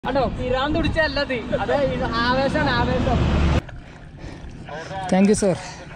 അടോ പിരാന്ത് പിടിച്ചല്ലത് അതെ ഇത് ആവേശമാണ് ആവേശം താങ്ക് യു സർ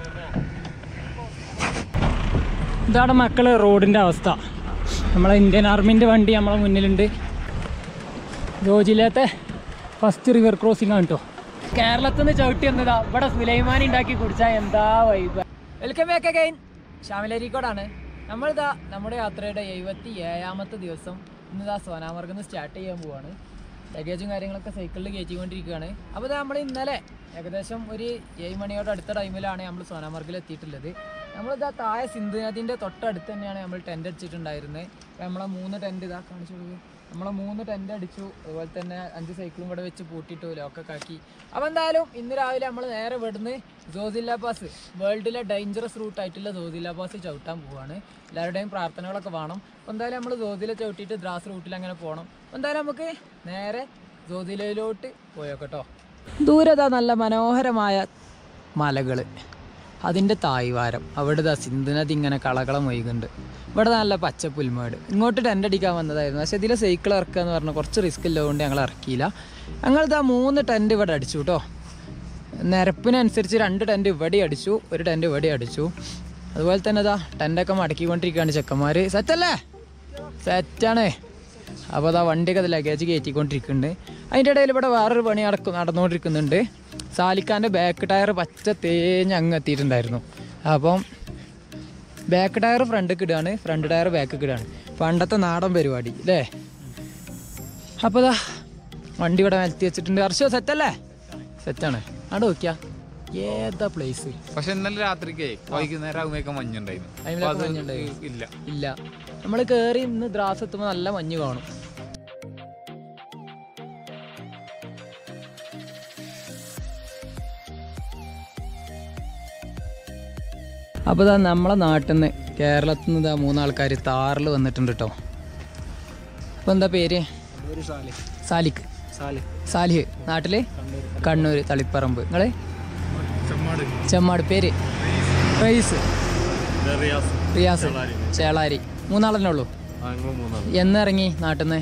ഇതാണ് മക്കള് റോഡിൻ്റെ അവസ്ഥ നമ്മളെ ഇന്ത്യൻ ആർമിൻ്റെ വണ്ടി നമ്മളെ മുന്നിലുണ്ട് ജോജിയിലത്തെ ഫസ്റ്റ് റിവർ ക്രോസിംഗ് ആണ് കേട്ടോ കേരളത്തിൽ നിന്ന് ചവിട്ടി വന്നതാ ഇവിടെ സുലൈമാനി ഉണ്ടാക്കി കുടിച്ചാൽ എന്താ വൈബ് വെൽക്കം ബാക്ക് അഗൈൻ ശ്യാമിലരിക്കോടാണ് നമ്മളിതാ നമ്മുടെ യാത്രയുടെ എഴുപത്തി ഏഴാമത്തെ ദിവസം ഇന്നിതാ സോനാമർഗിൽ നിന്ന് സ്റ്റാർട്ട് ചെയ്യാൻ പോവാണ് ലഗേജും കാര്യങ്ങളൊക്കെ സൈക്കിളിൽ കയറ്റിക്കൊണ്ടിരിക്കുകയാണ് അപ്പോൾ ഇതാ നമ്മൾ ഇന്നലെ ഏകദേശം ഒരു ഏഴ് മണിയോട് അടുത്ത ടൈമിലാണ് നമ്മൾ സോനാമർഗിൽ എത്തിയിട്ടുള്ളത് നമ്മളിതാ താഴെ സിന്ധു നദിൻ്റെ തൊട്ടടുത്ത് തന്നെയാണ് നമ്മൾ ടെൻ്റ് അടിച്ചിട്ടുണ്ടായിരുന്നത് അപ്പോൾ നമ്മളെ മൂന്ന് ടെൻ്റ് ഇതാ കാണിച്ചു കൊടുക്കുക നമ്മളെ മൂന്ന് ടെൻ്റ് അടിച്ചു അതുപോലെ തന്നെ അഞ്ച് സൈക്കിളും കൂടെ വെച്ച് പൂട്ടിയിട്ടു ലോക്കൊക്കെ ആക്കി അപ്പോൾ എന്തായാലും ഇന്ന് രാവിലെ നമ്മൾ നേരെ ഇവിടുന്ന് ജോസില്ല പാസ് വേൾഡിലെ ഡേഞ്ചറസ് റൂട്ട് ആയിട്ടുള്ള ജോസില്ല പാസ് ചവിട്ടാൻ പോവാണ് എല്ലാവരുടെയും പ്രാർത്ഥനകളൊക്കെ വേണം അപ്പോൾ എന്തായാലും നമ്മൾ ജോസില ചവിട്ടിയിട്ട് ദ്രാസ് റൂട്ടിൽ അങ്ങനെ പോകണം അപ്പോൾ എന്തായാലും നമുക്ക് നേരെ ജോസിലയിലോട്ട് പോയോക്കട്ടോ ദൂരതാ നല്ല മനോഹരമായ മലകൾ അതിൻ്റെ തായ്വാരം അവിടെ ദാ സിന്ധു നദി ഇങ്ങനെ കളകളം ഒഴുകുന്നുണ്ട് ഇവിടെ നല്ല പച്ച പുൽമേട് ഇങ്ങോട്ട് ടെൻ്റ് അടിക്കാൻ വന്നതായിരുന്നു പക്ഷേ ഇതിലെ സൈക്കിൾ ഇറക്കുക എന്ന് പറഞ്ഞാൽ കുറച്ച് റിസ്ക് ഉള്ളതുകൊണ്ട് ഞങ്ങൾ ഇറക്കിയില്ല ഞങ്ങളിതാ മൂന്ന് ടെൻ്റ് ഇവിടെ അടിച്ചു കേട്ടോ നിരപ്പിനനുസരിച്ച് രണ്ട് ടെൻ്റ് ഇവിടെ അടിച്ചു ഒരു ടെൻ്റ് ഇവിടെ അടിച്ചു അതുപോലെ തന്നെ ഇതാ ടെൻ്റൊക്കെ മടക്കിക്കൊണ്ടിരിക്കുകയാണ് ചെക്കന്മാർ സെറ്റല്ലേ സെറ്റാണ് അപ്പോൾ അതാ വണ്ടിയൊക്കെ അത് ലഗേജ് കയറ്റിക്കൊണ്ടിരിക്കുന്നുണ്ട് അതിൻ്റെ ഇടയിൽ ഇവിടെ വേറൊരു പണി നടക്കും നടന്നുകൊണ്ടിരിക്കുന്നുണ്ട് സാലിക്കാൻ്റെ ബാക്ക് ടയർ പച്ച തേഞ്ഞ് അങ്ങ് എത്തിയിട്ടുണ്ടായിരുന്നു അപ്പം ബാക്ക് ടയർ ഫ്രണ്ടിൽ ഇടുകയാണ് ഫ്രണ്ട് ടയർ ബാക്ക് ഇടുകയാണ് പണ്ടത്തെ നാടൻ പരിപാടി അല്ലേ അപ്പോൾ ഇതാ വണ്ടി ഇവിടെ നിരത്തി വെച്ചിട്ടുണ്ട് ഹർഷോ സെറ്റല്ലേ സെറ്റാണ് അവിടെ നോക്കിയാ ഏതാ പ്ലേസ് പക്ഷെ ഇന്നലെ രാത്രിക്ക് വൈകുന്നേരം ആകുമ്പോഴേക്കും മഞ്ഞുണ്ടായിരുന്നു അതിലൊക്കെ അപ്പൊ അത് മഞ്ഞുണ്ടായിരുന്നു. ഇല്ല ഇല്ല നമ്മൾ കയറി ഇന്ന് ദ്രാസ് എത്തുമ്പോൾ നല്ല മഞ്ഞ് കാണും അപ്പോൾ ഇതാ നമ്മളെ നാട്ടിൽ നിന്ന് കേരളത്തിൽ നിന്ന് ഇതാ മൂന്നാൾക്കാർ താറിൽ വന്നിട്ടുണ്ട് കേട്ടോ അപ്പോൾ എന്താ പേര് സാലിഖ് സാലിഹ് നാട്ടില് കണ്ണൂർ തളിപ്പറമ്പ് നിങ്ങള് ചെമ്മാട് പേര് റൈസ് റിയാസ് ചേളാരി മൂന്നാളെന്നെ ഉള്ളൂ എന്ന് ഇറങ്ങി നാട്ടിൽ നിന്ന്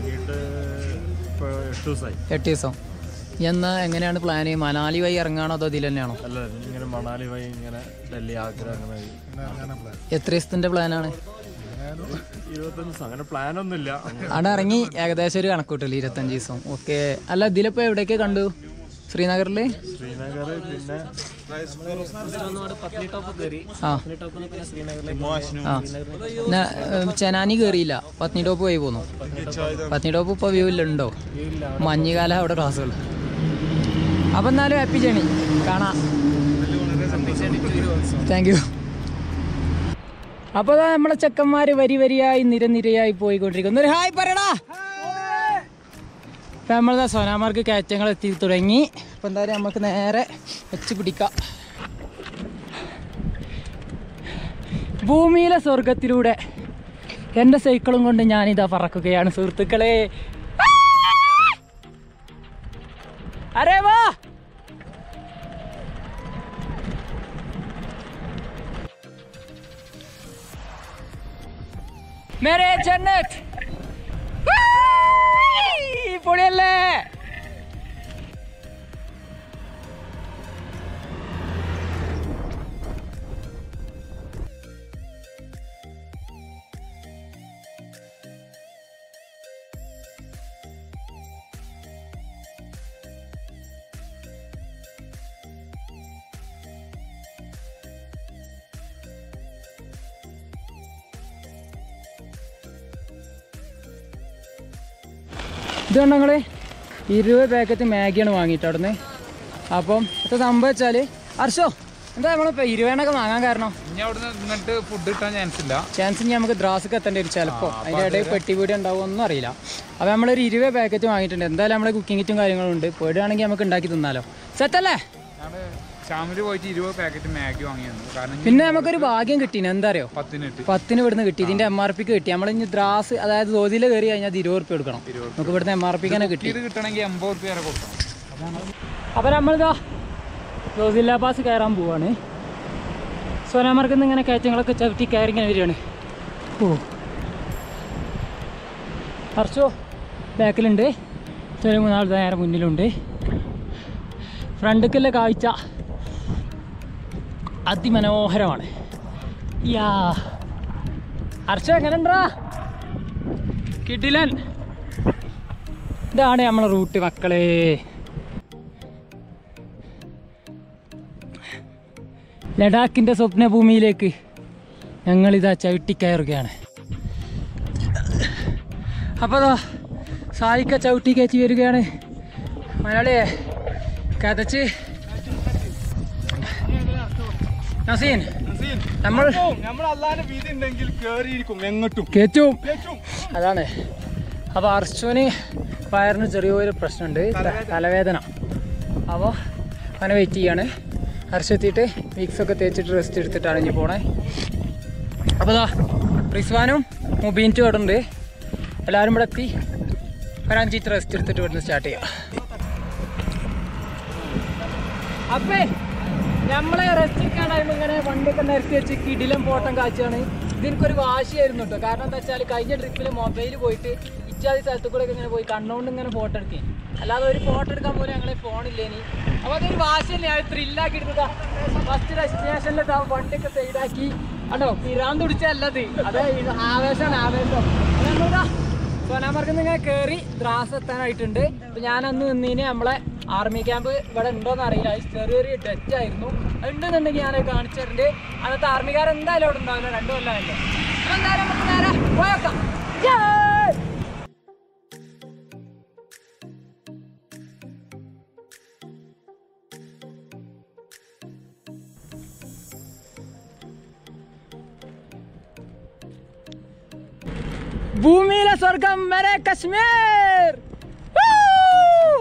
എട്ട് ദിവസം എന്നാ എങ്ങനെയാണ് പ്ലാൻ മനാലി വഴി ഇറങ്ങാണോ അതോ ഇതിൽ തന്നെയാണോ അല്ല ഇങ്ങനെ മണാലി വഴി ഇങ്ങനെ ഡൽഹി ആഗ്ര അങ്ങനെ എത്ര ദിവസത്തിന്റെ പ്ലാനാണ് ഇരുപത്തഞ്ച് ദിവസം അങ്ങനെ പ്ലാനൊന്നുമില്ല അവിടെ ഇറങ്ങി ഏകദേശം ഒരു കണക്കൂട്ടില്ല ഇരുപത്തഞ്ച് ദിവസം ഓക്കെ അല്ല ഇതിലിപ്പോ എവിടെയൊക്കെ കണ്ടു ശ്രീനഗറില് ശ്രീനഗർ പിന്നെ ആ ആ ന- ഏം, ചെനാനി കയറിയില്ല പത്നി ടോപ്പ് പോയി പോന്നു പത്നി ടോപ്പ് ഇപ്പോൾ വ്യൂ ഇല്ലുണ്ടോ മഞ്ഞുകാലം അവിടെ ക്ലാസ്സുകൾ അപ്പം എന്നാലും ഹാപ്പി ജേണി കാണാം താങ്ക് യു അപ്പോൾ അതാ നമ്മളെ ചെക്കന്മാർ വരി വരിയായി നിരനിരയായി പോയിക്കൊണ്ടിരിക്കുന്നു ഒരു ഹായ് പറയടാ ഇപ്പം നമ്മളിതാ സോനാമാർക്ക് കയറ്റങ്ങൾ എത്തി തുടങ്ങി അപ്പം എന്തായാലും നമുക്ക് നേരെ വെച്ച് പിടിക്കാം ഭൂമിയിലെ സ്വർഗത്തിലൂടെ എൻ്റെ സൈക്കിളും കൊണ്ട് ഞാനിതാ പറക്കുകയാണ് സുഹൃത്തുക്കളെ അരേ വാ മേരെ ജന്നത്ത് ഈ പൊളിയല്ലേ ഇത് കണ്ടോ നിങ്ങള് ഇരുപത് പാക്കറ്റ് മാഗിയാണ് വാങ്ങിയിട്ട് അവിടുന്ന് അപ്പം ഇത് സംഭവം വെച്ചാൽ ഹർഷോ എന്താ നമ്മളിപ്പോൾ ഇരുപതെണ്ണൊക്കെ വാങ്ങാൻ കാരണം ഇനി അവിടുന്ന് ഇങ്ങോട്ട് ഫുഡ് കിട്ടാൻ ചാൻസ് ഇല്ല ചാൻസ് ഇനി നമുക്ക് ദ്രാസൊക്കെ എത്തേണ്ടി വരും ചിലപ്പോൾ അതിൻ്റെ ഇടയിൽ പെട്ടി വീട് ഉണ്ടാവും ഒന്നും അറിയില്ല അപ്പോൾ നമ്മളൊരു ഇരുപത് പാക്കറ്റ് വാങ്ങിയിട്ടുണ്ട് എന്തായാലും നമ്മുടെ കുക്കിംഗ് കിറ്റും കാര്യങ്ങളും ഉണ്ട് പോയിടുകയാണെങ്കിൽ നമുക്ക് ഉണ്ടാക്കി തിന്നാലോ സെറ്റല്ലേ ഞങ്ങള് ചാമര് പോയിട്ട് ഇരുപത് പാക്കറ്റ് മാഗി വാങ്ങി തന്നു കാരണം ഇനി പിന്നെ നമുക്കൊരു ഭാഗ്യം കിട്ടീന് എന്താ അറിയോ പത്തിന് കിട്ടി പത്തിന് ഇവിടുന്ന് കിട്ടി ഇതിന്റെ എം ആർ പിക്ക് കിട്ടി നമ്മൾ ഇനി ദ്രാസ് അതായത് ദോതിയിൽ കയറി കഴിഞ്ഞാൽ ഇത് ഇരുപത് റുപ്യ കൊടുക്കണം നമുക്ക് ഇവിടുന്ന് എം ആർ പിക്ക് തന്നെ കിട്ടി ഇത് കിട്ടണമെങ്കിൽ എൺപത് റുപ്യ വരെ കൊടുക്കണം അപ്പോൾ നമ്മളിതാ ദോസില്ല പാസ് കയറാൻ പോവാണ് സോനാമാർക്കിൽ നിന്ന് ഇങ്ങനെ കയറ്റങ്ങളൊക്കെ ചവിട്ടി കയറി ഇങ്ങനെ വരികയാണ് ഓ ഹർഷോ ബാക്കിലുണ്ട് ചെറിയ മൂന്നാൾ നേരെ മുന്നിലുണ്ട് ഫ്രണ്ടിക്കുള്ള കാഴ്ച അതിമനോഹരമാണ് യാ ഹർഷ എങ്ങനെണ്ടാ കിടിലൻ ഇതാണ് നമ്മളെ റൂട്ട് മക്കളെ ലഡാക്കിൻ്റെ സ്വപ്നഭൂമിയിലേക്ക് ഞങ്ങളിതാ ചവിട്ടിക്കയറുകയാണ് അപ്പോൾ ദാ സായിക്ക ചവിട്ടി കയറ്റി വരികയാണ് മലയാളിയെ കതച്ച് നസീൻ നമ്മൾ നമ്മൾ അല്ലാതെ വീതി ഉണ്ടെങ്കിൽ കേറിയിരിക്കും എങ്ങോട്ടും കയറ്റും അതാണ് അപ്പോൾ അർശുവിന് വയറിന് ചെറിയൊരു പ്രശ്നമുണ്ട് ത- തലവേദന അപ്പോൾ അങ്ങനെ വെയിറ്റ് ചെയ്യാണ് ഹർഷെത്തിയിട്ട് വീക്സ് ഒക്കെ തേച്ചിട്ട് റെസ്റ്റ് എടുത്തിട്ടാണ് ഇനി പോണേ അപ്പോൾ ദാ റിസ്വാനും മുബീൻറ്റും അവിടെ ഉണ്ട് എല്ലാവരും ഇവിടെ എത്തി ഒരു അഞ്ചിറ്റ് റെസ്റ്റ് എടുത്തിട്ട് ഇവിടുന്ന് സ്റ്റാർട്ട് ചെയ്യാം അപ്പേ നമ്മളെ റെസ്റ്റ് എടുക്കാൻ ടൈം ഇങ്ങനെ വണ്ടിയൊക്കെ നിരത്തി വെച്ച് കിടിലം ഫോട്ടം കാഴ്ചയാണ് ഇതിനൊരു വാശിയായിരുന്നു കേട്ടോ കാരണം എന്താ വെച്ചാൽ കഴിഞ്ഞ ട്രിപ്പിൽ മൊബൈൽ പോയിട്ട് ഇച്ചാതി സ്ഥലത്ത് കൂടെ ഒക്കെ ഇങ്ങനെ പോയി കണ്ണുകൊണ്ട് ഇങ്ങനെ ഫോട്ടോ എടുക്കേ അല്ലാതെ ഒരു ഫോട്ടോ എടുക്കാൻ പോലും ഞങ്ങളെ ഫോണില്ലേനി അപ്പോൾ അതൊരു വാശിയല്ലേ അത് ത്രില്ലാക്കി എടുത്തതാ ഫസ്റ്റ് ഡെസ്റ്റിനേഷനിൽ വണ്ടിയൊക്കെ സൈഡാക്കി ആണോ പിരാന്ത് പിടിച്ചല്ലത് അതെ ഇത് ആവേശമാണ് ആവേശം നമ്മളിതാ സോനാമാർഗിൽ നിന്ന് ഇങ്ങനെ കയറി ദ്രാസ് എത്താനായിട്ടുണ്ട് അപ്പൊ ഞാൻ അന്ന് നിന്നീനെ നമ്മളെ ആർമി ക്യാമ്പ് ഇവിടെ ഉണ്ടോന്ന് അറിയില്ല അത് ചെറിയൊരു ഡെറ്റ് ആയിരുന്നു അത് ഉണ്ടെന്നുണ്ടെങ്കിൽ ഞാനത് കാണിച്ചിട്ടുണ്ട് അന്നത്തെ ആർമിക്കാർ എന്തായാലും അവിടെ ഉണ്ടാവില്ല രണ്ടു കൊല്ലമല്ലേ അപ്പൊ എന്തായാലും നമുക്ക് നേരെ പോയേക്കാം Yay! ഭൂമിയിലെ സ്വർഗം വരെ കശ്മീർ Woo!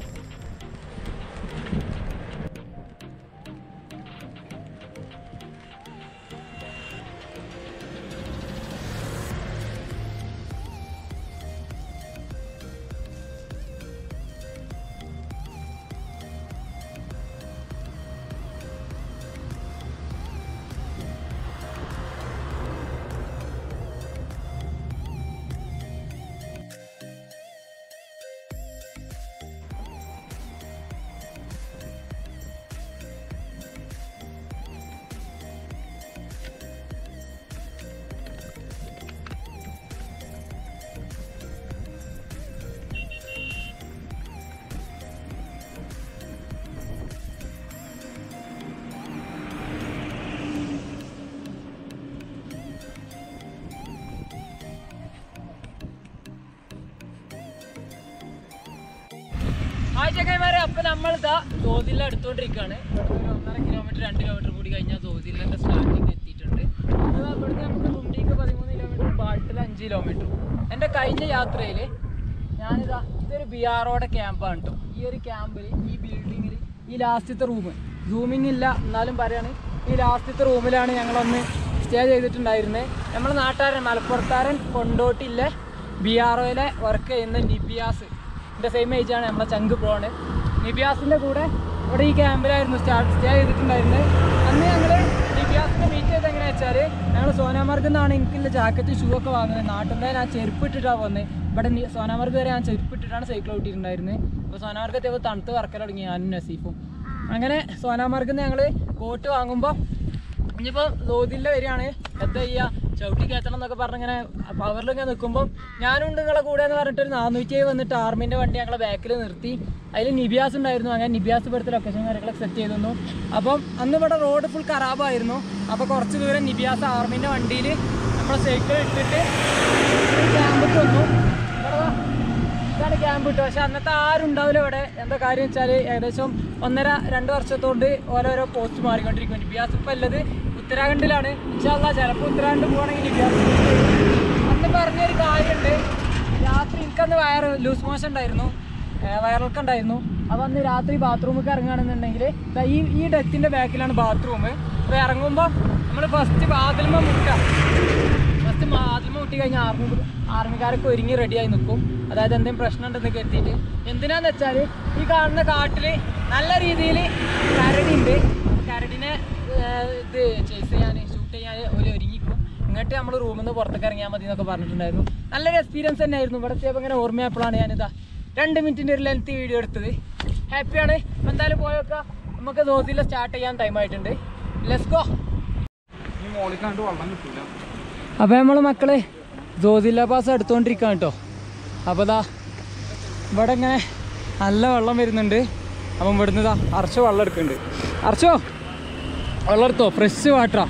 ഹായ് ചങ്ങായിമാരെ അപ്പൊ നമ്മൾ ഇതാ സോതില എടുത്തോണ്ടിരിക്കുകയാണ് ഇവിടുന്ന് ഒരു ഒന്നര കിലോമീറ്റർ രണ്ട് കിലോമീറ്റർ കൂടി കഴിഞ്ഞാൽ സോതിലിന്റെ സ്റ്റാർട്ടിങ് എത്തിയിട്ടുണ്ട് അതാ ഇവിടുന്ന് നമുക്ക് തുണ്ടിക്ക് പതിമൂന്ന് കിലോമീറ്റർ ബാട്ടിൽ അഞ്ച് കിലോമീറ്റർ എൻ്റെ കഴിഞ്ഞ യാത്രയിൽ ഞാനിതാ ഇതൊരു ബിയാറോടെ ക്യാമ്പാണ് കേട്ടോ ഈ ഒരു ക്യാമ്പിൽ ഈ ബിൽഡിങ്ങിൽ ഈ ലാസ്റ്റത്തെ റൂം സൂമിങ് ഇല്ല എന്നാലും പറയാണ് ഈ ലാസ്റ്റത്തെ റൂമിലാണ് ഞങ്ങളൊന്ന് സ്റ്റേ ചെയ്തിട്ടുണ്ടായിരുന്നത് നമ്മുടെ നാട്ടുകാരൻ മലപ്പുറത്താരൻ കൊണ്ടോട്ടിലെ ബി ആർ ഒയിലെ വർക്ക് ചെയ്യുന്ന നിബിയാസ് എൻ്റെ സെയിം ഏജ് ആണ് നമ്മളെ ചങ്ക് പ്രോണ് നിബിയാസിൻ്റെ കൂടെ ഇവിടെ ഈ ക്യാമ്പിലായിരുന്നു സ്റ്റാർട്ട് സ്റ്റേ ചെയ്തിട്ടുണ്ടായിരുന്നത് അന്ന് ഞങ്ങൾ നിബിയാസിനെ മീറ്റ് ചെയ്ത് എങ്ങനെയാ വെച്ചാൽ ഞങ്ങൾ സോനാമാർഗിൽ നിന്നാണ് എനിക്കുള്ള ജാക്കറ്റ് ഷൂ ഒക്കെ വാങ്ങുന്നത് നാട്ടിൽ നിന്ന് ഞാൻ ചെരുപ്പ് ഇട്ടിട്ടാണ് വന്നത് ഇവിടെ നി- സോനാമാർഗ് വരെ ഞാൻ ചെരുപ്പ് ഇട്ടിട്ടാണ് സൈക്കിൾ ഓട്ടിയിട്ടുണ്ടായിരുന്നത് അപ്പോൾ സോനാമാർഗ് എത്തിയപ്പോൾ തണുത്ത് വറക്കൽ തുടങ്ങി ഞാനും നസീഫും അങ്ങനെ സോനാമാർഗിൽ നിന്ന് ഞങ്ങൾ കോട്ട് വാങ്ങുമ്പോൾ ഇനിയിപ്പോൾ ലോതില്ല വരികയാണ് എന്താ ചെയ്യുക ചവിട്ടി കയറ്റണം എന്നൊക്കെ പറഞ്ഞിങ്ങനെ പവറിലിങ്ങനെ നിൽക്കുമ്പോൾ ഞാനുണ്ട് നിങ്ങളെ കൂടെ എന്ന് പറഞ്ഞിട്ട് ഒരു നാനൂറ്റി വന്നിട്ട് ആർമിൻ്റെ വണ്ടി ഞങ്ങളെ ബാക്കിൽ നിർത്തി അതിൽ നിബിയാസ് ഉണ്ടായിരുന്നു അങ്ങനെ നിബിയാസ് ഇവിടുത്തെ ലൊക്കേഷൻ കാര്യങ്ങളൊക്കെ സെറ്റ് ചെയ്തിരുന്നു അപ്പം അന്ന് ഇവിടെ റോഡ് ഫുൾ ഖറാബായിരുന്നു അപ്പോൾ കുറച്ച് ദൂരം നിബിയാസ് ആർമിൻ്റെ വണ്ടിയിൽ നമ്മളെ സൈക്കിൾ ഇട്ടിട്ട് ക്യാമ്പിൽ വന്നു ഇവിടെ ദാ ഇതാണ് ക്യാമ്പ് കിട്ടുക പക്ഷെ അന്നത്തെ ആരും ഉണ്ടാവില്ല ഇവിടെ എന്താ കാര്യം വെച്ചാൽ ഏകദേശം ഒന്നര രണ്ട് വർഷത്തോണ്ട് ഓരോരോ പോസ്റ്റ് മാറിക്കൊണ്ടിരിക്കും നിബിയാസ് ഇപ്പം ഉള്ളത് ഉത്തരാഖണ്ഡിലാണ് ഇൻഷാല്ല ചിലപ്പോൾ ഉത്തരാഖണ്ഡ് പോകണമെങ്കിൽ നിബിയാസ് അന്ന് പറഞ്ഞൊരു കാര്യമുണ്ട് രാത്രി എനിക്കന്ന് വയറ് ലൂസ് മോഷൻ ഉണ്ടായിരുന്നു വയറിളക്കം ഉണ്ടായിരുന്നു അപ്പോൾ അന്ന് രാത്രി ബാത്റൂമൊക്കെ ഇറങ്ങുകയാണെന്നുണ്ടെങ്കിൽ ദാ ഈ ഈ ഡെത്തിൻ്റെ ബാക്കിലാണ് ബാത്റൂം അപ്പോൾ ഇറങ്ങുമ്പോൾ നമ്മൾ ഫസ്റ്റ് ബാത്റൂമ മുട്ടുക ഫസ്റ്റ് ആദ്യമേ മുട്ടി കഴിഞ്ഞാൽ ആർമി ആർമിക്കാരൊക്കെ ഒരുങ്ങി റെഡിയായി നിൽക്കും അതായത് എന്തെങ്കിലും പ്രശ്നം ഉണ്ടെന്ന് കരുതിയിട്ട് എന്തിനാന്ന് വെച്ചാൽ ഈ കാണുന്ന കാട്ടിൽ നല്ല രീതിയിൽ കരടി ഉണ്ട് കരടിനെ ഏർ, ഇത് ചേസ് ചെയ്യാൻ ഷൂട്ട് ചെയ്യാൻ ഒരു ഒരുങ്ങിക്കും ഇങ്ങോട്ട് നമ്മൾ റൂമിൽ നിന്ന് പുറത്തേക്ക് ഇറങ്ങിയാൽ മതി എന്നൊക്കെ പറഞ്ഞിട്ടുണ്ടായിരുന്നു നല്ലൊരു എക്സ്പീരിയൻസ് തന്നെയായിരുന്നു ഇവിടെ എത്തിയപ്പോൾ ഇങ്ങനെ ഓർമ്മയപ്പോഴാണ് ഞാനിതാ രണ്ട് മിനിറ്റിൻ്റെ ഒരു ലെങ്ത് വീഡിയോ എടുത്തത് ഹാപ്പിയാണ് അപ്പോൾ എന്തായാലും പോയൊക്കെ നമുക്ക് ദോതിയിൽ സ്റ്റാർട്ട് ചെയ്യാൻ ടൈം ആയിട്ടുണ്ട് ലെറ്റ്സ് ഗോ ഈ മോളിൽ കണ്ട് വെള്ളം കിട്ടൂല അപ്പോൾ നമ്മൾ മക്കള് ജോതില്ല പാസ് എടുത്തുകൊണ്ടിരിക്കുകയാണ് കേട്ടോ അപ്പോൾ ദാ ഇവിടെ ഇങ്ങനെ നല്ല വെള്ളം വരുന്നുണ്ട് അപ്പം ഇവിടുന്ന് ഇതാ അർച്ചോ വെള്ളം എടുക്കുന്നുണ്ട് അർച്ചോ വെള്ളം എടുത്തോ ഫ്രഷ് വാട്ടറാ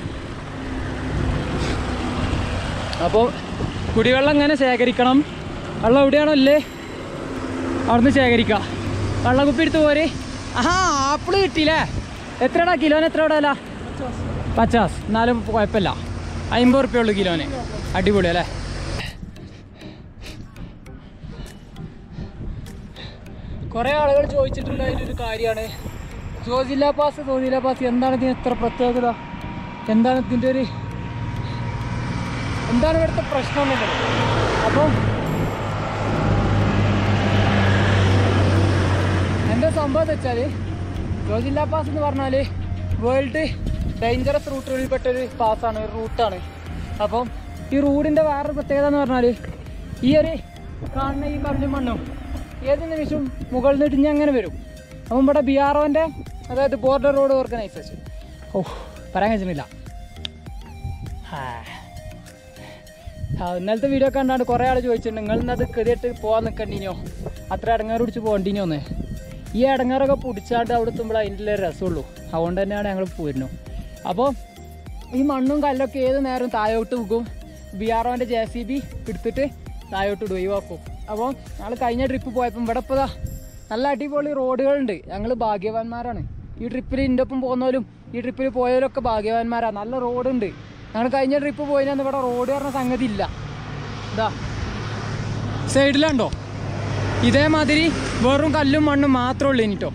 അപ്പോൾ കുടിവെള്ളം ഇങ്ങനെ ശേഖരിക്കണം വെള്ളം എവിടെയാണോ ഇല്ലേ അവിടുന്ന് ശേഖരിക്കാം വെള്ളം കുപ്പി എടുത്ത് പോര് ആഹാ ആപ്പിള് കിട്ടിയില്ലേ എത്രടാ കിലോന് എത്ര ഇടാല പച്ചാസ് എന്നാലും കുഴപ്പമില്ല അമ്പത് റുപ്യ ഉള്ളു കിലോന് അടിപൊളി അല്ലേ കുറേ ആളുകൾ ചോദിച്ചിട്ടുള്ള ഒരു കാര്യമാണ് ജോജില്ല പാസ് ജോജില്ല പാസ് എന്താണ് ഇതിന് ഇത്ര പ്രത്യേകത എന്താണ് ഇതിൻ്റെ ഒരു എന്താണ് ഇവിടുത്തെ പ്രശ്നം എന്നുള്ളത് അപ്പം എന്താ സംഭവം എന്ന് വെച്ചാൽ ജോജില്ല പാസ് എന്ന് പറഞ്ഞാൽ വേൾഡ് ഡേഞ്ചറസ് റൂട്ടുകളിൽപ്പെട്ട ഒരു പാസ്സാണ് ഒരു റൂട്ടാണ് അപ്പം ഈ റൂട്ടിൻ്റെ വേറൊരു പ്രത്യേകത എന്ന് പറഞ്ഞാൽ ഈ ഒരു കാണുന്ന ഈ കല്ലും മണ്ണും ഏത് നിമിഷവും മുകളിൽ നിന്ന് ഇടിഞ്ഞ് അങ്ങനെ വരും അപ്പം ഇവിടെ ബി ആർ ഒൻ്റെ അതായത് ബോർഡർ റോഡ് ഓർഗനൈസേഷൻ ഓ പറയാൻ കഴിയുന്നില്ല ആ ആ, ഇന്നലത്തെ വീഡിയോ കണ്ടാണ്ട് കുറേ ആൾ ചോദിച്ചിട്ടുണ്ട് നിങ്ങൾ ഇന്നത് കെതിയിട്ട് പോകാൻ നിൽക്കണ്ടിനോ അത്ര ഇടങ്ങാറ് പിടിച്ച് പോകണ്ടിനോന്ന് ഈ ഇടങ്ങാറൊക്കെ പിടിച്ചാണ്ട് അവിടെ എത്തുമ്പോൾ അതിൻ്റെ രസമുള്ളൂ അതുകൊണ്ട് തന്നെയാണ് ഞങ്ങൾ പോരുന്നു അപ്പോൾ ഈ മണ്ണും കല്ലൊക്കെ ഏത് നേരം താഴോട്ട് പോകും ബി ആർ ഒൻ്റെ ജെ സി ബി എടുത്തിട്ട് താഴോട്ട് ഇടും ഒഴിവാക്കും അപ്പോൾ ഞങ്ങൾ കഴിഞ്ഞ ട്രിപ്പ് പോയപ്പം ഇവിടെ ഇപ്പോൾ ദാ നല്ല അടിപൊളി റോഡുകളുണ്ട് ഞങ്ങൾ ഭാഗ്യവാന്മാരാണ് ഈ ട്രിപ്പിൽ എൻ്റെ ഒപ്പം പോകുന്നവരും ഈ ട്രിപ്പിൽ പോയവരൊക്കെ ഭാഗ്യവാന്മാരാണ് നല്ല റോഡുണ്ട് ഞങ്ങൾ കഴിഞ്ഞ ട്രിപ്പ് പോയതിനകത്ത് ഇവിടെ റോഡ് പറഞ്ഞ സംഗതി ഇല്ല ഇതാ സൈഡിലുണ്ടോ ഇതേമാതിരി വെറും കല്ലും മണ്ണും മാത്രമേ ഉള്ളൂ ഇനിട്ടോ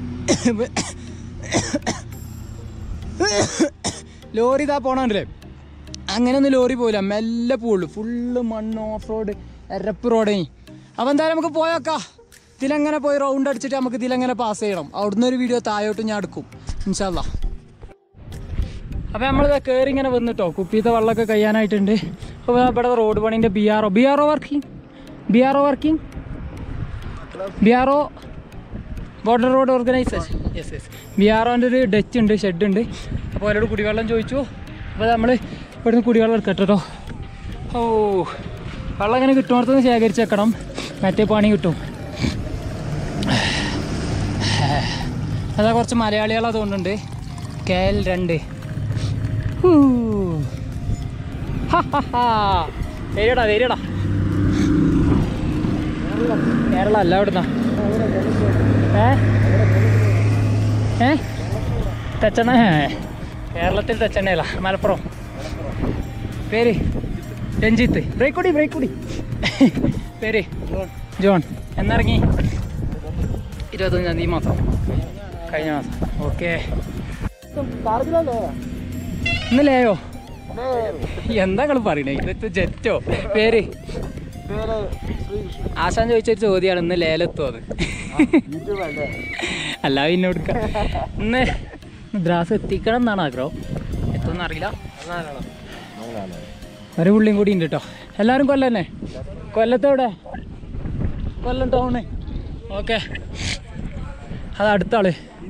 ലോറി ഇതാ പോണണ്ടല്ലേ അങ്ങനെയൊന്നും ലോറി പോയില്ല മെല്ലെ പോവുള്ളൂ ഫുള്ള് മണ്ണ് ഓഫ് റോഡ് എരപ്പ് റോഡേ അപ്പോൾ എന്തായാലും നമുക്ക് പോയേക്കാം ഇതിലെങ്ങനെ പോയി റൗണ്ട് അടിച്ചിട്ട് നമുക്ക് ഇതിലെങ്ങനെ പാസ് ചെയ്യണം അവിടുന്ന് ഒരു വീഡിയോ താഴോട്ട് ഞാൻ എടുക്കും ഇൻഷാല്ലാ അപ്പോൾ നമ്മൾ കയറി ഇങ്ങനെ വന്നിട്ടോ കുപ്പിയത്തെ വെള്ളമൊക്കെ കഴിയാനായിട്ടുണ്ട് അപ്പോൾ ഇവിടെ റോഡ് പണീൻ്റെ B R O B R O working B R O working B R O border road organisation yes yes B R ഒൻ്റെ ഒരു ഡച്ച് ഉണ്ട് ഷെഡ് ഉണ്ട് അപ്പോൾ അവരോട് കുടിവെള്ളം ചോദിച്ചു അപ്പോൾ നമ്മൾ ഇവിടുന്ന് കുടിവെള്ളം എടുക്കട്ടെ കേട്ടോ ഓ വെള്ളം ഇങ്ങനെ കിട്ടുന്നിടത്തുനിന്ന് ശേഖരിച്ച് വെക്കണം മറ്റേ പണി കിട്ടും അതാ കുറച്ച് മലയാളികൾ അതുകൊണ്ടുണ്ട് കെ എൽ രണ്ട് ഹൂ. ഹാ, ഹാ, ഹാ. വരികടാ വരികടാ കേരള അല്ല എവിടുന്ന ഏ ഏ തെച്ചെണ്ണ കേരളത്തിൽ തെച്ചെണ്ണയല്ല മലപ്പുറം പേര് രഞ്ജിത്ത് ബ്രേക്ക് കൂടി ബ്രേക്ക് കൂടി പേര് ജോൺ എന്നിറങ്ങി ഇരുപത്തഞ്ചാം തീയതി മാസം കഴിഞ്ഞ മാസം ഓക്കെ ഇന്നലെയോ എന്താ നിങ്ങൾ പറയണേ ഇന്നത്തെ ജെറ്റോ പേര് ആശാൻ ചോദിച്ചൊരു ചോദ്യമാണ് ഇന്ന് ലേലത്തോ അത് അല്ല പിന്നെ കൊടുക്ക ഇന്ന് ദ്രാസ് എത്തിക്കണം എന്നാണ് ആഗ്രഹം എത്തുമെന്ന് അറിയില്ല ഒരു പുള്ളിയും കൂടി ഉണ്ട് കേട്ടോ എല്ലാവരും കൊല്ലം തന്നെ കൊല്ലത്തോടെ കൊല്ലം ടൗണ് ഓക്കെ അത് അടുത്ത ആള്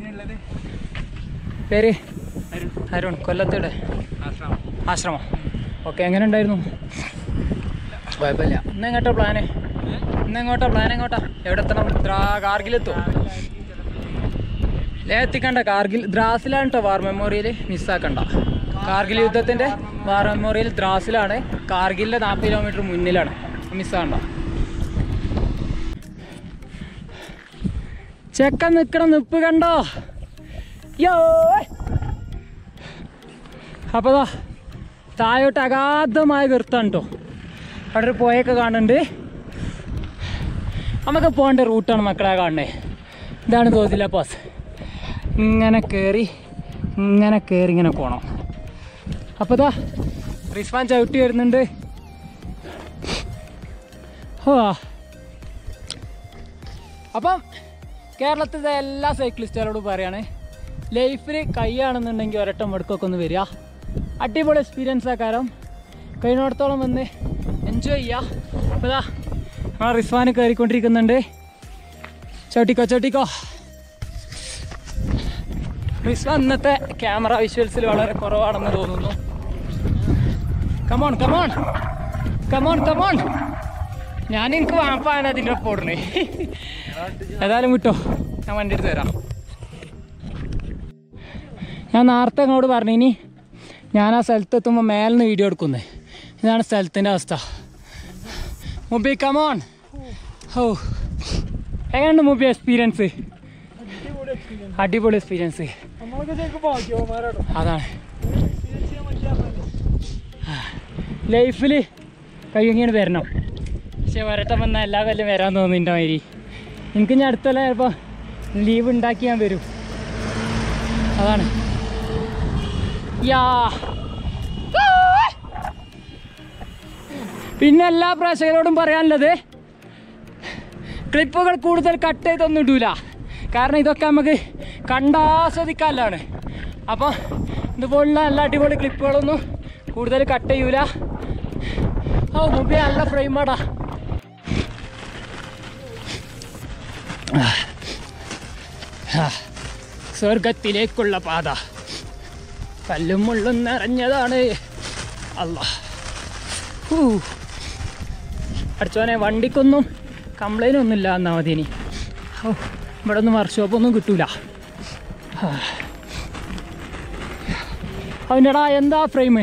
പേര് അരുൺ കൊല്ലത്തോടെ ആശ്രമം ഓക്കെ എങ്ങനെ ഉണ്ടായിരുന്നു കുഴപ്പമില്ല ഇന്ന് എങ്ങോട്ടാ പ്ലാന് ഇന്ന് എങ്ങോട്ടാ പ്ലാൻ എങ്ങോട്ടാ എവിടെ എത്തണം ദ്രാ- കാർഗിലെത്തും ലേ എത്തിക്കണ്ട കാർഗിൽ ദ്രാസിലാണ് കേട്ടോ വാർ മെമ്മോറിയൽ മിസ്സാക്കണ്ട കാർഗിൽ യുദ്ധത്തിൻ്റെ വാർ മെമ്മോറിയൽ ദ്രാസിലാണ് കാർഗിലിൻ്റെ നാൽപ്പത് കിലോമീറ്റർ മുന്നിലാണ് മിസ്സാകണ്ട ചെക്കൻ നിൽക്കണം നിപ്പ് കണ്ടോ യോ അപ്പോൾ ദാ താഴോട്ട് അഗാധമായ ഗർത്താണ് കേട്ടോ അവിടെ ഒരു പുഴയൊക്കെ കാണുന്നുണ്ട് നമുക്ക് പോകേണ്ട റൂട്ടാണ് മക്കളെ കാണണേ ഇതാണ് തോതില്ല പാസ് ഇങ്ങനെ കയറി ഇങ്ങനെ കയറി ഇങ്ങനെ പോകണം അപ്പോൾ ഇതാ റിസ്വാൻ ചവിട്ടി വരുന്നുണ്ട് ഓ അപ്പം കേരളത്തിലെ എല്ലാ സൈക്ലിസ്റ്റുകാരോടും പറയാണ് ലൈഫിൽ കൈയാണെന്നുണ്ടെങ്കിൽ ഒരട്ടം എടുക്കൊക്കെ ഒന്ന് വരിക അടിപൊളി എക്സ്പീരിയൻസ് ആക്കാരം കഴിഞ്ഞിടത്തോളം വന്ന് എൻജോയ് ചെയ്യുക അപ്പോൾ ഇതാ നമ്മളെ റിസ്വാൻ കയറിക്കൊണ്ടിരിക്കുന്നുണ്ട് ചവിട്ടിക്കോ ചവിട്ടിക്കോ റിസ്വ അന്നത്തെ ക്യാമറ വിഷ്വൽസിൽ വളരെ കുറവാണെന്ന് തോന്നുന്നു കമോൺ കമോൺ കമോൺ കമോൺ ഞാൻ എനിക്ക് വാപ്പാണ് അതിൻ്റെ ഒപ്പം ഓടണേ ഏതായാലും വിട്ടോ ഞാൻ വണ്ടി എടുത്ത് തരാം ഞാൻ നേരത്തെ അങ്ങോട്ട് പറഞ്ഞു ഇനി ഞാൻ ആ സ്ഥലത്ത് എത്തുമ്പോൾ മേലിന്ന് വീഡിയോ എടുക്കുന്നത് ഇതാണ് സ്ഥലത്തിൻ്റെ അവസ്ഥ മുബി കമോൺ ഓ എങ്ങനെയുണ്ട് മുബി എക്സ്പീരിയൻസ് അടിപൊളി എക്സ്പീരിയൻസ് അതാണ് ലൈഫിൽ കയ്യങ്ങിയാണ് വരണം പക്ഷെ വരട്ടെ വന്നാൽ എല്ലാ കൊല്ലം വരാൻ തോന്നുന്നുണ്ട് മാതിരി എനിക്ക് ഞാൻ അടുത്തല്ല ചിലപ്പോൾ ലീവ് ഉണ്ടാക്കി ഞാൻ വരും അതാണ് യാ പിന്നെ എല്ലാ പ്രേക്ഷകരോടും പറയാനുള്ളത് ക്ലിപ്പുകൾ കൂടുതൽ കട്ട് ചെയ്തൊന്നും ഇടൂല കാരണം ഇതൊക്കെ നമുക്ക് കണ്ടാസ്വദിക്കാനാണ് അപ്പോൾ ഇതുപോലുള്ള നല്ല അടിപൊളി ക്ലിപ്പുകളൊന്നും കൂടുതൽ കട്ട് ചെയ്യൂല ഓ മുമ്പേ നല്ല ഫ്രെയിമാടാ സ്വർഗത്തിലേക്കുള്ള പാത കല്ലും മുള്ളും നിറഞ്ഞതാണ് അല്ല അടിച്ചോനെ വണ്ടിക്കൊന്നും കംപ്ലൈൻ്റ് ഒന്നുമില്ല എന്നാൽ മതി ഇനി ഓ ഇവിടെ ഒന്നും വർക്ക്ഷോപ്പൊന്നും കിട്ടൂല ആ. അവൻ്റെടാ എന്താ ഫ്രെയിം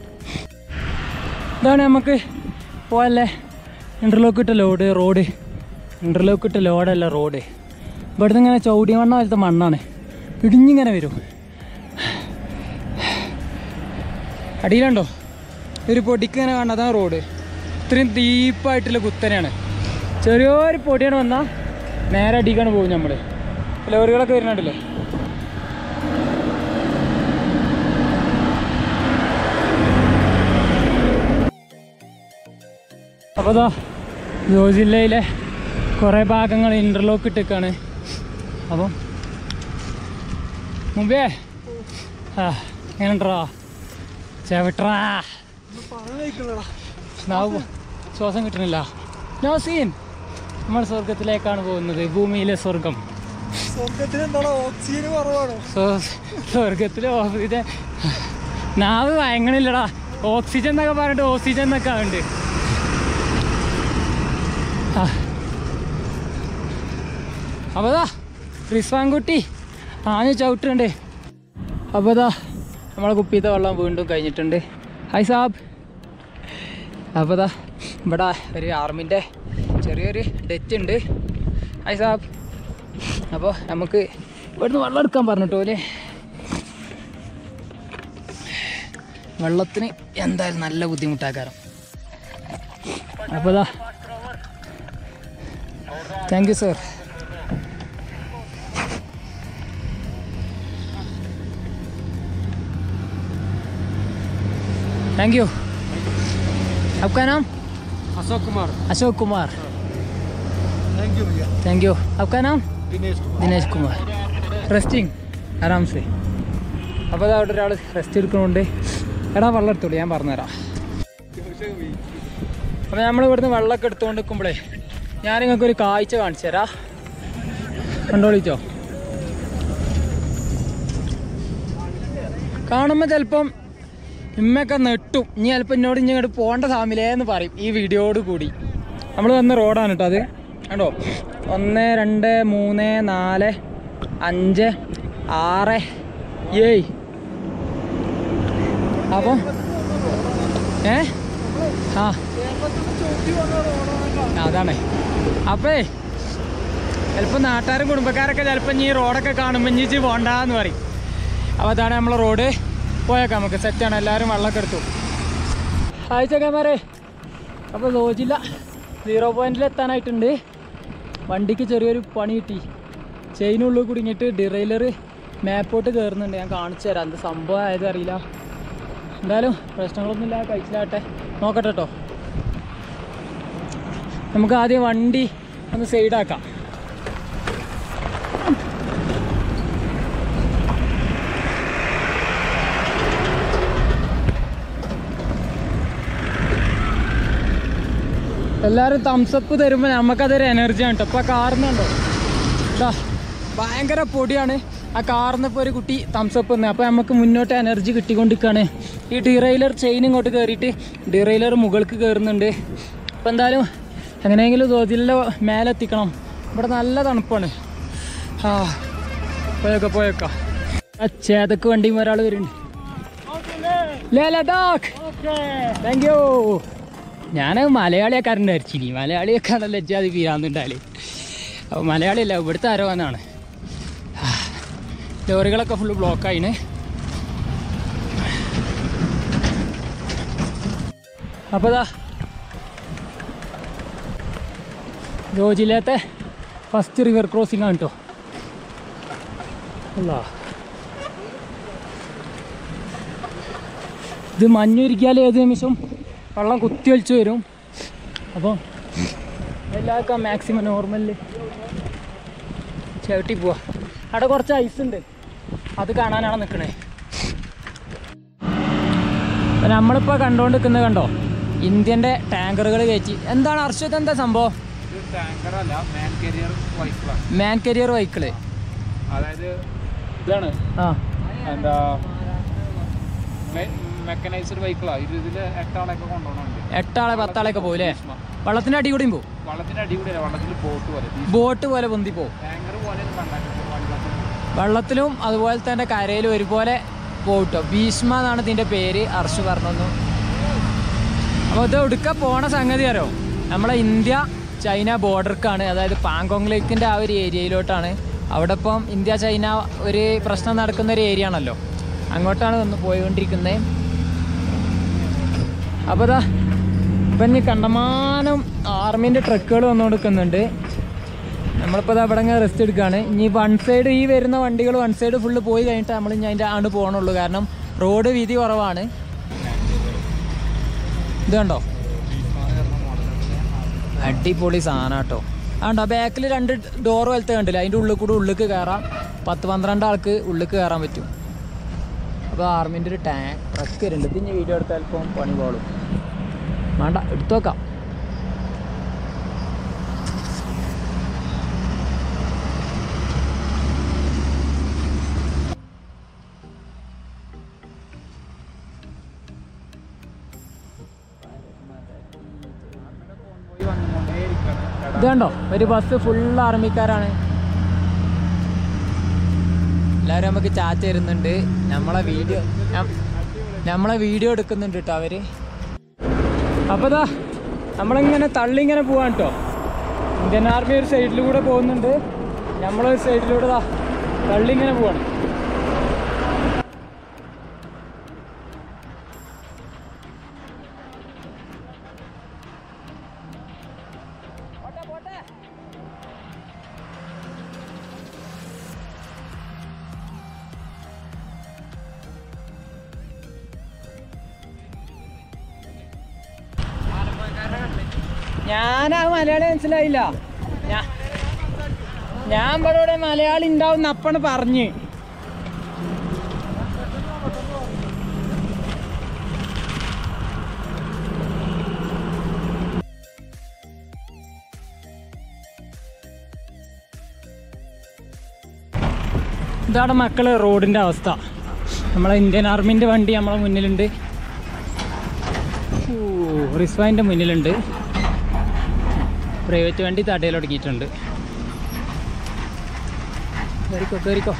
ഇതാണ് നമുക്ക് പോയല്ലേ ഇൻ്റർലോക്ക് ഇട്ട ലോഡ് റോഡ് ഇൻ്റർലോക്ക് ഇട്ട ലോഡല്ല റോഡ് ഇവിടുന്ന് ഇങ്ങനെ ചൗടി മണ്ണ പോലത്തെ മണ്ണാണ് ഇടിഞ്ഞിങ്ങനെ വരും അടിയിലുണ്ടോ ഒരു പൊടിക്ക് ഇങ്ങനെ കാണുന്നത് അതാണ് റോഡ് ഇത്രയും ഡീപ്പായിട്ടുള്ള കുത്തനെയാണ് ചെറിയൊരു പൊടിയാണ് വന്നാൽ നേരെ അടിക്കാണ് പോകും നമ്മൾ ലോറികളൊക്കെ വരുന്നുണ്ടല്ലേ അപ്പോൾ ഇതാ ജോ ജില്ലയിലെ കുറേ ഭാഗങ്ങൾ ഇൻ്റർലോക്ക് ഇട്ടേക്കാണ് അപ്പം മുമ്പേ ആ എങ്ങനെണ്ടാ ചവിട്രാ നാവ് ശ്വാസം കിട്ടണില്ല നോ സീൻ നമ്മൾ സ്വർഗത്തിലേക്കാണ് പോകുന്നത് ഭൂമിയിലെ സ്വർഗം ഓക്സിജൻ കുറവാണോ സ്വ- സ്വർഗത്തിലെ ഓക്സിജൻ നാവ് വയങ്ങണില്ലടാ ഓക്സിജൻ എന്നൊക്കെ പറഞ്ഞിട്ട് ഓക്സിജൻ എന്നൊക്കെ ഉണ്ട് അപ്പതാ റിസ്വാൻകുട്ടി ആഞ്ഞ് ചവിട്ടുണ്ട് അപ്പതാ നമ്മളെ കുപ്പിയത്തെ വെള്ളം വീണ്ടും കഴിഞ്ഞിട്ടുണ്ട് ഹായ് സാബ് അപ്പതാ ഇവിടെ ഒരു ആർമിൻ്റെ ചെറിയൊരു ഡെറ്റ് ഉണ്ട് ഹായ് സാബ് അപ്പോൾ നമുക്ക് ഇവിടുന്ന് വെള്ളം എടുക്കാൻ പറഞ്ഞിട്ടോ അല്ലേ വെള്ളത്തിന് എന്തായാലും നല്ല ബുദ്ധിമുട്ടാക്കാരം അപ്പോൾ ഇതാ thank you sir thank you आपका नाम अशोक कुमार अशोक कुमार थैंक यू भैया थैंक यू आपका नाम दिनेश कुमार ദിനേശ് കുമാർ റെസ്റ്റിംഗ് ആരാംസേ അപ്പോൾ അത് അവിടെ ഒരാൾ റെസ്റ്റ് എടുക്കണോണ്ട് എടാ വെള്ളം എടുത്തോളൂ ഞാൻ പറഞ്ഞുതരാം അപ്പോൾ നമ്മൾ ഇവിടുന്ന് വെള്ളമൊക്കെ എടുത്തുകൊണ്ട് നിൽക്കുമ്പോഴേ ഞാൻ നിങ്ങൾക്ക് ഒരു കാഴ്ച കാണിച്ചു തരാം കണ്ടോളിച്ചോ കാണുമ്പോൾ ചിലപ്പം ഇമ്മയൊക്കെ നെട്ടും ഇനി ചിലപ്പോൾ എന്നോട് ഇനി ഇങ്ങോട്ട് പോകേണ്ട സാമിലേ എന്ന് പറയും ഈ വീഡിയോയോട് കൂടി നമ്മൾ വന്ന റോഡാണ് കേട്ടോ അത് കണ്ടോ ഒന്ന് രണ്ട് മൂന്ന് നാല് അഞ്ച് ആറ് ഏയ് അപ്പോൾ ഏ ആ അതാണ് അപ്പേ ചിലപ്പോൾ നാട്ടുകാരും കുടുംബക്കാരൊക്കെ ചിലപ്പോൾ ഈ റോഡൊക്കെ കാണുമ്പോൾ ഇഞ്ഞിച്ച് പോണ്ടാന്ന് പറയും അപ്പോൾ അതാണ് നമ്മളെ റോഡ് പോയേക്കാം നമുക്ക് സെറ്റാണ് എല്ലാവരും വെള്ളമൊക്കെ എടുത്തു ഹായ് ചക്കന്മാരെ അപ്പോൾ ലോജില്ല സീറോ പോയിന്റിൽ എത്താനായിട്ടുണ്ട് വണ്ടിക്ക് ചെറിയൊരു പണി കിട്ടി ചെയിനുള്ളിൽ കുടുങ്ങിയിട്ട് ഡിറൈലർ മാപ്പോട്ട് കയറുന്നുണ്ട് ഞാൻ കാണിച്ചു തരാം എന്ത് സംഭവം ആയത് അറിയില്ല എന്തായാലും പ്രശ്നങ്ങളൊന്നും ഇല്ല കഴിച്ചിലാട്ടെ നോക്കട്ടെ കേട്ടോ നമുക്ക് ആദ്യം വണ്ടി ഒന്ന് സൈഡാക്കാം എല്ലാവരും തംസപ്പ് തരുമ്പോൾ നമുക്കതൊരു എനർജിയാണ് കേട്ടോ ഇപ്പോൾ കാറുന്നുണ്ടോ ദാ, ഭയങ്കര പൊടിയാണ് ആ കാറിന്ന് ഇപ്പോൾ ഒരു കുട്ടി തംസപ്പ് വന്ന് അപ്പോൾ നമുക്ക് മുന്നോട്ട് എനർജി കിട്ടിക്കൊണ്ടിരിക്കുകയാണ് ഈ ഡിറൈലർ ചെയിൻ ഇങ്ങോട്ട് കയറിയിട്ട് ഡിറൈലർ മുകൾക്ക് കയറുന്നുണ്ട് അപ്പോൾ എന്തായാലും എങ്ങനെയെങ്കിലും തോതിലെ മേലെ എത്തിക്കണം ഇവിടെ നല്ല തണുപ്പാണ് ആ പോയേക്ക പോയേക്ക ആ ചേതക്ക് വണ്ടിയും ഒരാൾ വരുന്നുണ്ട് ലേ ലഡാക്ക് താങ്ക് യു ഞാൻ മലയാളിയെക്കാരൻ ധരിച്ചിനി മലയാളിയൊക്കെയാണല്ലോ ലജ്ജാതി പീരാന്നുണ്ടാല് അപ്പോൾ മലയാളിയല്ല ഇവിടുത്തെ ആരോ എന്നാണ് ലോറികളൊക്കെ ഫുള്ള് ബ്ലോക്കായിന് അപ്പോൾ ഇതാ ജോജിയിലത്തെ ഫസ്റ്റ് റിവർ ക്രോസിംഗ് ആണ് കേട്ടോ അല്ലാ ഇത് മഞ്ഞൊരുക്കിയാൽ ഏത് നിമിഷം വെള്ളം കുത്തി ഒലിച്ച് വരും അപ്പോൾ എല്ലാവർക്കും മാക്സിമം നോർമലിൽ ചവിട്ടി പോവാ അവിടെ കുറച്ച് ഐസ് ഉണ്ട് അത് കാണാനാണ് നിൽക്കണേ നമ്മളിപ്പോൾ കണ്ടുകൊണ്ട് നിൽക്കുന്നത് കണ്ടോ ഇന്ത്യൻ്റെ ടാങ്കറുകൾ കയറ്റി എന്താണ് അർഷത് എന്താ സംഭവം ഇത് ടാങ്കർ അല്ല മാൻ കരിയർ വൈക്കിളാണ് മാൻ കരിയർ വെഹിക്കിള് അതായത് ഇതാണ് ആ എന്താ മെക്കനൈസ്ഡ് വൈക്കിളാണ് ഇത് ഇതിൽ എട്ടാളൊക്കെ കൊണ്ടുപോകണുണ്ട് എട്ടാളെ പത്താളെയൊക്കെ പോകും അല്ലേ വെള്ളത്തിൻ്റെ അടി കൂടിയും പോകും വള്ളത്തിന്റെ അടിപൊളിയല്ല വള്ളത്തിൽ ബോട്ട് പോലെ ബോട്ട് പോലെ പൊന്തി പോകും ടാങ്കർ പോലെ വള്ളത്തിൽ വെള്ളത്തിലും അതുപോലെ തന്നെ കരയിലും ഒരുപോലെ പോട്ടോ ഭീഷ്മ എന്നാണ് ഇതിൻ്റെ പേര് അർഷ് പറഞ്ഞു അപ്പോൾ ഇത് എടുക്ക പോണ സംഗതി അറിയോ നമ്മളെ ഇന്ത്യ ചൈന ബോർഡർക്കാണ് അതായത് പാങ്കോങ് ലേക്കിൻ്റെ ആ ഒരു ഏരിയയിലോട്ടാണ് അവിടെ ഇപ്പം ഇന്ത്യ ചൈന ഒരു പ്രശ്നം നടക്കുന്ന ഒരു ഏരിയ ആണല്ലോ അങ്ങോട്ടാണ് വന്ന് പോയിക്കൊണ്ടിരിക്കുന്നത് അപ്പോൾ ഇതാ ഇപ്പം ഇനി കണ്ടമാനം ആർമീൻ്റെ ട്രക്കുകൾ വന്നുകൊടുക്കുന്നുണ്ട് നമ്മളിപ്പോൾ ഇവിടെ ഇങ്ങനെ റെസ്റ്റ് എടുക്കുകയാണ് ഇനി വൺ സൈഡ് ഈ വരുന്ന വണ്ടികൾ വൺ സൈഡ് ഫുള്ള് പോയി കഴിഞ്ഞിട്ട് നമ്മൾ ഇനി അതിൻ്റെ ആണ് പോകണുള്ളൂ കാരണം റോഡ് വീതി കുറവാണ് ഇത് കണ്ടോ അടിപൊളി സാധനം കേട്ടോ ആണ്ടോ ബാക്കിൽ രണ്ട് ഡോർ പോലത്തെ കണ്ടില്ല അതിൻ്റെ ഉള്ളിൽ കൂടെ ഉള്ളിക്ക് കയറാം പത്ത് പന്ത്രണ്ട് ആൾക്ക് ഉള്ളിക്ക് കയറാൻ പറ്റും അപ്പോൾ ആർമിൻ്റെ ഒരു ടാങ്ക് ട്രക്ക് വരുന്നുണ്ട് ഇത് ഇനി വീഡിയോ എടുത്താൽ ഇപ്പം പണി പോളും വേണ്ട എടുത്തു വെക്കാം പോയി വന്നുകൊണ്ടേയിരിക്കുകയാണ് ഇത് കണ്ടോ ഒരു ബസ് ഫുൾ ആർമിക്കാരാണ് എല്ലാവരും നമുക്ക് ചാറ്റ് തരുന്നുണ്ട് നമ്മളെ വീഡിയോ നമ്മളെ വീഡിയോ എടുക്കുന്നുണ്ട് കേട്ടോ അവര് അപ്പോൾ ഇതാ നമ്മളിങ്ങനെ തള്ളിങ്ങനെ പോവാൻ കേട്ടോ ഇന്ത്യൻ ആർമി ഒരു സൈഡിൽ കൂടെ പോകുന്നുണ്ട് നമ്മളൊരു സൈഡിലൂടെ ദാ തള്ളിങ്ങനെ പോവാണ് ഞാനാ മലയാളി മനസ്സിലായില്ല ഞാ- ഞാൻ ഇവിടെ ഇവിടെ മലയാളി ഉണ്ടാവും അപ്പണ് പറഞ്ഞ് ഇതാണ് മക്കള് റോഡിന്റെ അവസ്ഥ നമ്മളെ ഇന്ത്യൻ ആർമിന്റെ വണ്ടി നമ്മളെ മുന്നിലുണ്ട് ഓ, റിസ്വാൻ്റെ മുന്നിലുണ്ട് പ്രൈവറ്റ് വണ്ടി തടയിൽ തുടങ്ങിയിട്ടുണ്ട് കയറിക്കോ കയറിക്കോ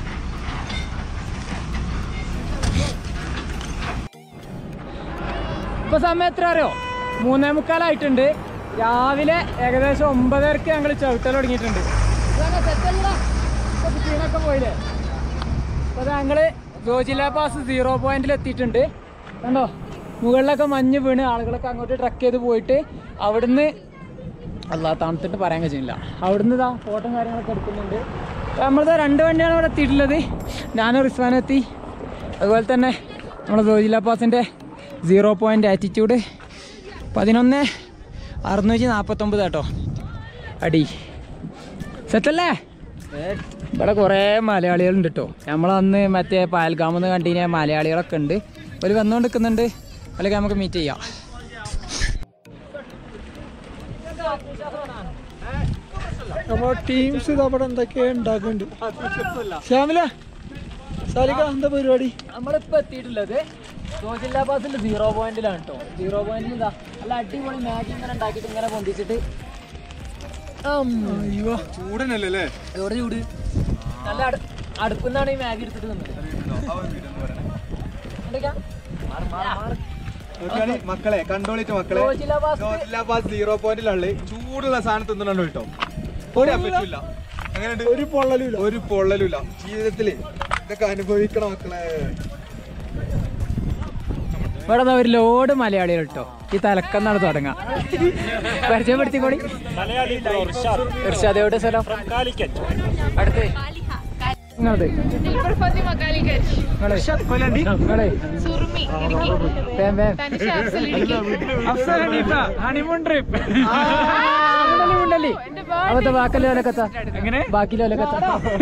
ഇപ്പൊ സമയം എത്ര അറിയോ മൂന്നേ മുക്കാലായിട്ടുണ്ട് രാവിലെ ഏകദേശം ഒമ്പതരക്ക് ഞങ്ങൾ ചവിട്ടൽ തുടങ്ങിയിട്ടുണ്ട് ഇതാണ് സെറ്റല്ലടാ. ഇപ്പൊ ക്ഷീണമൊക്കെ പോയില്ലേ അപ്പൊ ഞങ്ങള് ജോജില പാസ് സീറോ പോയിന്റിൽ എത്തിയിട്ടുണ്ട് കണ്ടോ മുകളിലൊക്കെ മഞ്ഞ് വീണ് ആളുകളൊക്കെ അങ്ങോട്ട് ട്രക്ക് ചെയ്ത് പോയിട്ട് അവിടുന്ന് അല്ല തണുത്തിട്ട് പറയാൻ കഴിയുന്നില്ല അവിടുന്ന് ഇതാ ഫോട്ടോ കാര്യങ്ങളൊക്കെ എടുക്കുന്നുണ്ട് അപ്പോൾ നമ്മളിത് രണ്ട് വണ്ടിയാണ് ഇവിടെ എത്തിയിട്ടുള്ളത് ഞാനും റിസ്വാനും എത്തി അതുപോലെ തന്നെ നമ്മുടെ ജോജില പാസിൻ്റെ സീറോ പോയിൻ്റ് ആറ്റിറ്റ്യൂഡ് പതിനൊന്ന് അറുന്നൂറ്റി നാൽപ്പത്തൊമ്പത് കേട്ടോ അടി സെറ്റല്ലേ ഇവിടെ കുറേ മലയാളികളുണ്ട് കേട്ടോ നമ്മളന്ന് മറ്റേ പാൽഗാമെന്ന് കണ്ടിന് മലയാളികളൊക്കെ ഉണ്ട് ഒരു വന്നുകൊണ്ട് നിൽക്കുന്നുണ്ട് അല്ലെങ്കിൽ നമുക്ക് മീറ്റ് ചെയ്യാം അപ്പൊ ടീംസ് ഇത് അവിടെ എന്തൊക്കെ ഉണ്ടാക്കുന്നുണ്ട് ശ്യാമില സാലിക എന്താ പരിപാടി നമ്മളിപ്പോ എത്തിയിട്ടുള്ളത് സോജില്ലാബാസിന്റെ സീറോ പോയിന്റിലാണ് കേട്ടോ സീറോ പോയിന്റിൽ ഇതാ നല്ല അടിപൊളി മാഗി ഇങ്ങനെ ഉണ്ടാക്കിയിട്ട് ഇങ്ങനെ പൊന്തിച്ചിട്ട് അയ്യോ ചൂടനല്ലേ എവിടെ ചൂട് നല്ല അടു അടുപ്പിന്നാണ് ഈ മാഗി എടുത്തിട്ട് നിന്നത് എന്തൊക്കെയാ? മാറ്, മാറ്, മാറ്. മക്കളെ കണ്ടോളിട്ട് മക്കളെ സോജില്ലാബാസ് സീറോ പോയിന്റിലുള്ള ചൂടുള്ള സാധനം തിന്നണോ കേട്ടോ ഒരു പറ്റില്ല അങ്ങനെയുണ്ട് ഒരു പൊള്ളലുമില്ല ഒരു പൊള്ളലുമില്ല ജീവിതത്തില് ഇതൊക്കെ അനുഭവിക്കണം മക്കളെ ഇവിടെ ദാ ഒരു ലോഡ് മലയാളികൾ കേട്ടോ ഈ തലക്കെന്നാണ് തുടങ്ങുക പരിചയപ്പെടുത്തിക്കോടി ഇർഷാദ് എവിടെ സ്ഥലം അടുത്ത് നിങ്ങളത് Super Fatima Calicut. നിങ്ങളെ നിങ്ങളെ Surmi, Idiki. വേം വേം Tanisha Afsal Idiki. Honeymoon trip ഉണ്ടല്ലേ, ഉണ്ടല്ലേ എന്റെ അവത്തെ ബാക്കിലെ വിലക്കത്ത എങ്ങനെ ബാക്കിലെ വിലക്കത്ത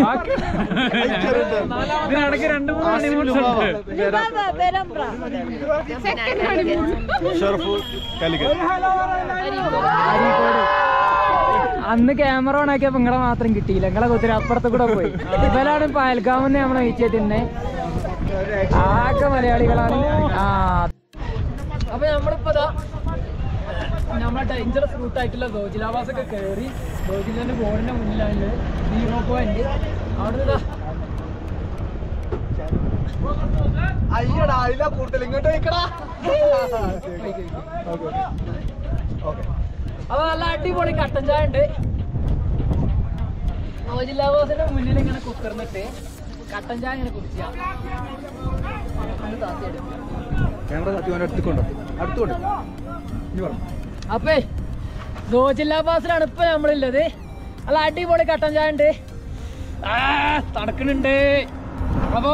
ഇതിനിടയ്ക്ക് രണ്ട് മൂന്ന് ഹണിമൂൺസ് ഉണ്ട് second honeymoon. അരീക്കോട് അന്ന് ക്യാമറ ഓൺ ആക്കിയപ്പോ നിങ്ങളെ മാത്രം കിട്ടിയില്ല നിങ്ങളെ കുത്തിരി അപ്പുറത്ത് കൂടെ പോയി ഇവരാണ് പയൽക്കാമെന്ന് നമ്മളെ വെച്ച് തന്നെ ആകെ മലയാളികളാണ് ആ അപ്പൊ നമ്മളിപ്പോ ദാ നമ്മളെ ഡേഞ്ചറസ് റൂട്ട് ആയിട്ടുള്ള ഗോജിലാവാസ് ഒക്കെ കയറി ഗോജിലാന്റെ ബോർഡിന്റെ മുന്നിലാണ് സീറോ പോയിന്റ് അവിടെ ഇതാ അയ്യടാ അതിലാ കൂടുതൽ ഇങ്ങോട്ട് വയ്ക്കടാ അപ്പൊ നല്ല അടിപൊളി കട്ടൻ ചായ ഉണ്ട് ഗോജിലാവാസിന്റെ മുന്നിൽ ഇങ്ങനെ കുക്കർന്നിട്ട് കട്ടൻ ചായ ഇങ്ങനെ കുടിച്ചാ ക്യാമറ സത്യം അടുത്തുകൊണ്ടോ അടുത്തുകൊണ്ട് ഇനി പറഞ്ഞു അപ്പേ ഗോജില്ലാബാസിലാണ് ഇപ്പൊ നമ്മളുള്ളത് നല്ല അടിപൊളി കട്ടൻ ചായ ഉണ്ട് ആ തണുക്കണുണ്ട് അപ്പം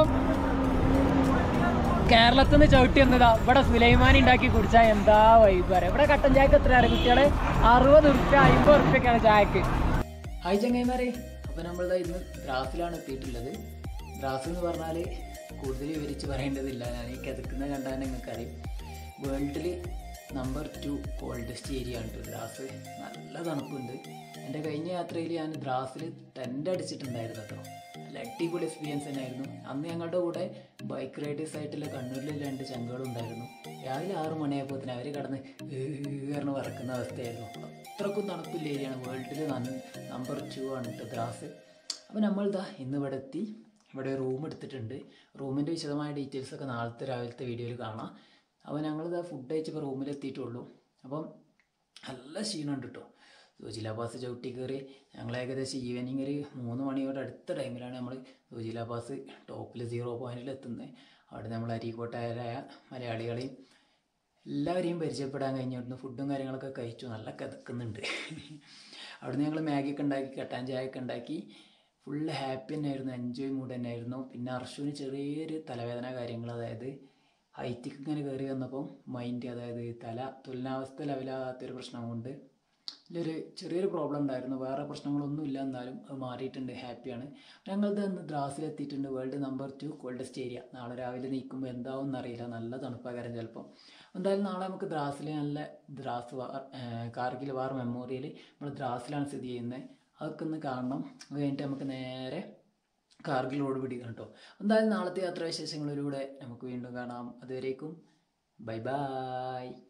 കേരളത്തിൽ നിന്ന് ചവിട്ടി വന്നതാ ഇവിടെ സുലൈമാനി ഉണ്ടാക്കി കുടിച്ചാൽ എന്താ വൈബ് പറയാം ഇവിടെ കട്ടൻ ചായക്ക് എത്രയാണ് കുട്ടികളെ അറുപത് ഉറുപ്പ്യ അമ്പത് ഉറുപ്പ്യൊക്കെയാണ് ചായക്ക് ഹായ് ചങ്ങായിമാരെ അപ്പൊ നമ്മളിതാ ഇന്ന് ദ്രാസിലാണ് എത്തിയിട്ടുള്ളത് ദ്രാസ് എന്ന് പറഞ്ഞാൽ കൂടുതൽ വിവരിച്ച് പറയേണ്ടതില്ല ഞാൻ ഈ കിതക്കുന്ന കണ്ടാൽ നിങ്ങൾക്കറിയാം വേൾഡിൽ നമ്പർ ടു കോൾഡസ്റ്റ് ഏരിയ ആണ് കേട്ടോ ദ്രാസ് നല്ല തണുപ്പുണ്ട് എൻ്റെ കഴിഞ്ഞ യാത്രയിൽ ഞാൻ ദ്രാസിൽ ടെൻ്റ് അടിച്ചിട്ടുണ്ടായിരുന്നു കേട്ടോ നല്ല അടിപൊളി എക്സ്പീരിയൻസ് തന്നെയായിരുന്നു അന്ന് ഞങ്ങളുടെ കൂടെ ബൈക്ക് റൈഡേഴ്സ് ആയിട്ടുള്ള കണ്ണൂരിൽ രണ്ട് ചങ്കുകളും ഉണ്ടായിരുന്നു രാവിലെ ആറ് മണിയായപ്പോൾ തന്നെ അവർ കടന്ന് കാരണം വറക്കുന്ന അവസ്ഥയായിരുന്നു അത്രക്കും തണുപ്പില്ല ഏരിയയാണ് വേൾഡിൽ നമ്പർ ടു ആണ് കേട്ടോ ദ്രാസ് അപ്പോൾ നമ്മളിതാ ഇന്ന് ഇവിടെ എത്തി ഇവിടെ റൂം എടുത്തിട്ടുണ്ട് റൂമിൻ്റെ വിശദമായ ഡീറ്റെയിൽസ് ഒക്കെ നാളത്തെ രാവിലത്തെ വീഡിയോയിൽ കാണാം അപ്പോൾ ഞങ്ങളിതാ ഫുഡ് കഴിച്ചപ്പോൾ റൂമിൽ എത്തിയിട്ടുള്ളൂ അപ്പം നല്ല ക്ഷീണമുണ്ട് കേട്ടോ സുജിലാബാസ് ചവിട്ടി കയറി ഞങ്ങൾ ഏകദേശം ഈവനിങ് ഒരു മൂന്ന് മണിയോട് അടുത്ത ടൈമിലാണ് നമ്മൾ സുജിലാബാസ് ടോപ്പിൽ സീറോ പോയിന്റിൽ എത്തുന്നത് അവിടെ നമ്മൾ അരീക്കോട്ടായ മലയാളികളെയും എല്ലാവരെയും പരിചയപ്പെടാൻ കഴിഞ്ഞിരുന്നു ഫുഡും കാര്യങ്ങളൊക്കെ കഴിച്ചു നല്ല കിതക്കുന്നുണ്ട് അവിടുന്ന് ഞങ്ങൾ മാഗിയൊക്കെ ഉണ്ടാക്കി കട്ടാൻ ചായയൊക്കെ ഉണ്ടാക്കി ഫുള്ള് ഹാപ്പി തന്നെയായിരുന്നു എൻജോയ് മൂഡ് തന്നെയായിരുന്നു പിന്നെ അർഷുവിന് ചെറിയൊരു തലവേദന കാര്യങ്ങൾ അതായത് ഹൈറ്റിക്ക് ഇങ്ങനെ കയറി വന്നപ്പോൾ മൈൻഡ് അതായത് തല തുലനാവസ്ഥ ലെവലാകാത്തൊരു പ്രശ്നം കൊണ്ട് ഇതിലൊരു ചെറിയൊരു പ്രോബ്ലം ഉണ്ടായിരുന്നു വേറെ പ്രശ്നങ്ങളൊന്നും ഇല്ല എന്നാലും അത് മാറിയിട്ടുണ്ട് ഹാപ്പിയാണ് ഞങ്ങളിത് ഇന്ന് ദ്രാസിലെത്തിയിട്ടുണ്ട് world number two coldest area നാളെ രാവിലെ നീക്കുമ്പോൾ എന്താവും എന്നറിയില്ല നല്ല തണുപ്പാകാരം ചിലപ്പം എന്തായാലും നാളെ നമുക്ക് ദ്രാസിൽ നല്ല Dras war uh Kargil war memorial നമ്മൾ ദ്രാസിലാണ് സ്ഥിതി ചെയ്യുന്നത് അതൊക്കെ ഒന്ന് കാണണം അത് കഴിഞ്ഞിട്ട് നമുക്ക് നേരെ കാർഗിൽ റോഡ് പിടിക്കണം കേട്ടോ എന്തായാലും നാളത്തെ യാത്രാവിശേഷങ്ങളിലൂടെ നമുക്ക് വീണ്ടും കാണാം അതുവരേക്കും ബൈ ബൈ